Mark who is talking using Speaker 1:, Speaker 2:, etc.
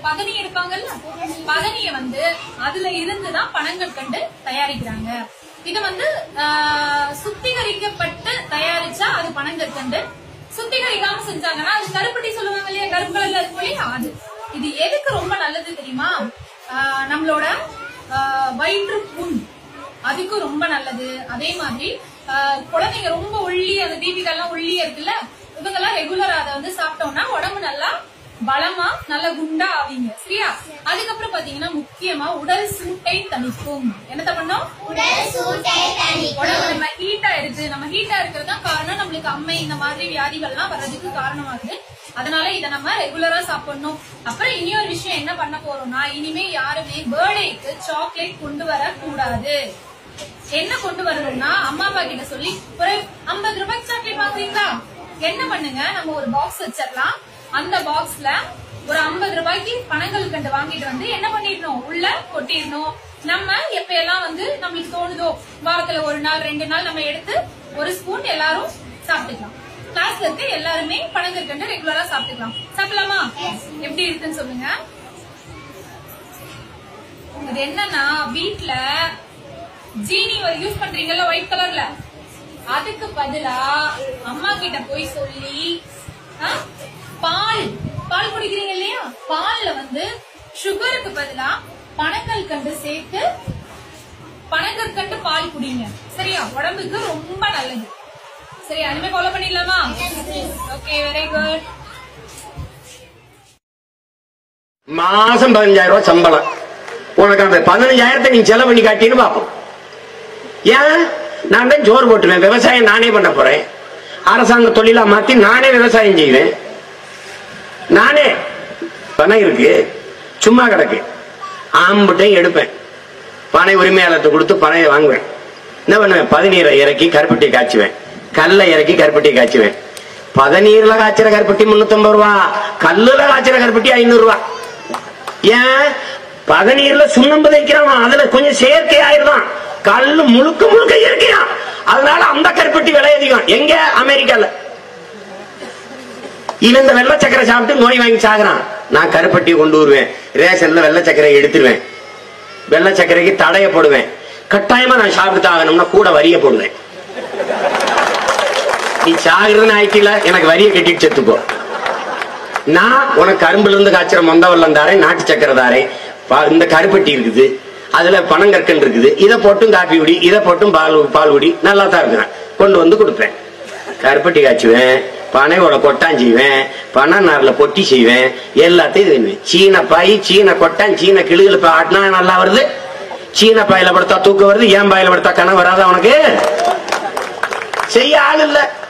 Speaker 1: பதனி எடுப்பாங்கல்ல பதனிய வந்து அதுல இருந்து தான் பனங்கற்கண்டு தயாரிக்கிறாங்க இது வந்து ஆஹ், சுத்திகரிக்கப்பட்டு தயாரிச்சா அது பனங்கற்கண்டு சுத்திகரிக்காம செஞ்சாங்கன்னா அது கருப்பட்டி சொல்லுவாங்க இல்லையா கருப்பு கலர்ல இருக்கும் இல்லையா அது இது எதுக்கு ரொம்ப நல்லது தெரியுமா ஆஹ், நம்மளோட ஆஹ், வயிற்று புண் அதுக்கும் ரொம்ப நல்லது அதே மாதிரி ஆஹ், குழந்தைங்க ரொம்ப ஒல்லி அந்த தீபிகள்லாம் ஒல்லியா இருக்குல்ல இவங்கெல்லாம் ரெகுலரா அதை வந்து சாப்பிட்டோம்னா உடம்பு நல்லா பலமா நல்ல குண்டா ஆவீங்க சரியா அதுக்கப்புறம் பாத்தீங்கன்னா முக்கியமா உடல் சூட்டை தணிக்கும் என்னத்த பண்ணோம்
Speaker 2: உடல் சூட்டை தணிக்கும்
Speaker 1: உடம்பு நம்ம ஹீட்டா இருக்கு நம்ம ஹீட்டா இருக்கிறது தான் காரணம் நம்மளுக்கு அம்மை இந்த மாதிரி வியாதிகள்லாம் வர்றதுக்கு காரணமாகுது அதனால இத நம்ம ரெகுலரா சாப்பிடணும் அப்புறம் இனி ஒரு விஷயம் என்ன பண்ண போறோம்னா இனிமே யாருமே பர்த்டேக்கு சாக்லேட் கொண்டு வர கூடாது என்ன கொண்டு வரணும்னா அம்மா அப்பா கிட்ட சொல்லி ஒரு 50 ரூபாய்க்கு சாக்லேட் வாங்குறீங்களா என்ன பண்ணுங்க நம்ம ஒரு பாக்ஸ் வச்சிடலாம் அந்த பாக்ஸ்ல ஒரு 50 ரூபாய்க்கு பனங்கள் கண்டு வாங்கிட்டு வந்து என்ன பண்ணிடணும் உள்ள கொட்டிடணும் நம்ம எப்ப எல்லாம் வந்து நம்மளுக்கு தோணுதோ வாரத்துல ஒரு நாள் ரெண்டு நாள் நம்ம எடுத்து ஒரு ஸ்பூன் எல்லாரும் சாப்பிட்டுக்கலாம் கிளாஸ்ல இருக்க எல்லாருமே பனங்கள் கண்டு ரெகுலரா சாப்பிட்டுக்கலாம் சாப்பிடலாமா எப்படி இருக்குன்னு சொல்லுங்க இது என்னன்னா வீட்ல ஜீனி யூஸ் பண்றீங்கல்ல ஒயிட் கலர்ல அதுக்கு பதிலா அம்மா கிட்ட போய் சொல்லி ஆ, பால் பால் குடிக்கிறீங்க இல்லையா பால்ல வந்து சுகருக்கு பதிலா பனங்கள் கண்டு சேர்த்து பனங்கற்கண்டு பால் குடிங்க சரியா உடம்புக்கு ரொம்ப நல்லது சரி அனிமே ஃபாலோ பண்ணிடலாமா ஓகே வெரி குட்
Speaker 3: மாசம் பதினஞ்சாயிரம் ரூபாய் சம்பளம் உனக்கு அந்த பதினஞ்சாயிரத்தை நீ செலவு பண்ணி காட்டின்னு பாப்போம் ஏன் நான் தான் ஜோர் போட்டுவேன் விவசாயம் நானே பண்ண போறேன் அரசாங்க தொழிலா மாத்தி நானே விவசாயம் செய்வேன் நானே பணம் இருக்கு சும்மா கிடக்கு ஆம்பட்டையும் எடுப்பேன் பனை உரிமையாளர்கிட்ட கொடுத்து பனையை வாங்குவேன் என்ன பண்ணுவேன் பதநீரை இறக்கி கருப்பட்டி காய்ச்சுவேன் கல்லை இறக்கி கருப்பட்டி காய்ச்சுவேன் பதநீர்ல காய்ச்சற கருப்பட்டி முன்னூத்தம்பது ரூபா கல்லுல காய்ச்சற கருப்பட்டி ஐநூறு ரூபா ஏன் பதநீர்ல சுண்ணம்பு தைக்கிறான் அதுல கொஞ்சம் செயற்கை ஆயிடுதான் கல்லு முழுக்க முழுக்க இயற்கையா அதனால அந்த கருப்பட்டி விலை அதிகம் எங்க அமெரிக்கால இவன் இந்த வெள்ளை சக்கரை சாப்பிட்டு நோய் வாங்கி சாகுறான் நான் கருப்பட்டி கொண்டு வருவேன் ரேஷன்ல வெள்ளை சக்கரை எடுத்துருவேன் வெள்ளை சக்கரைக்கு தடைய போடுவேன் கட்டாயமா நான் சாப்பிட்டு ஆகணும்னா கூட வரிய போடுவேன் நீ சாகுறதுன்னு ஆயிட்டில எனக்கு வரிய கட்டிட்டு செத்துக்கோ நான் உனக்கு கரும்புல இருந்து காய்ச்சற மொந்த வெள்ளம் தாரேன் நாட்டு சக்கரை தாரேன் பா- இந்த கருப்பட்டி இருக்குது அதுல பனங்கற்கண்டு இருக்குது இதை போட்டும் காப்பி குடி இதை போட்டும் பால் பால் குடி நல்லா தான் இருக்கிறேன் கொண்டு வந்து கொடுப்பேன் கருப்பட்டி காய்ச்சுவேன் பனையோட கொட்டான் செய்வேன் பனை நார்ல பொட்டி செய்வேன் எல்லாத்தையும் செய்வேன் சீன பாய் சீன கொட்டான் சீன கிளுகிழு ஆட்டினா நல்லா வருது சீன பாயில படுத்தா தூக்கம் வருது ஏன் பாயில படுத்தா கனவு வராதா உனக்கு செய்ய ஆள் இல்ல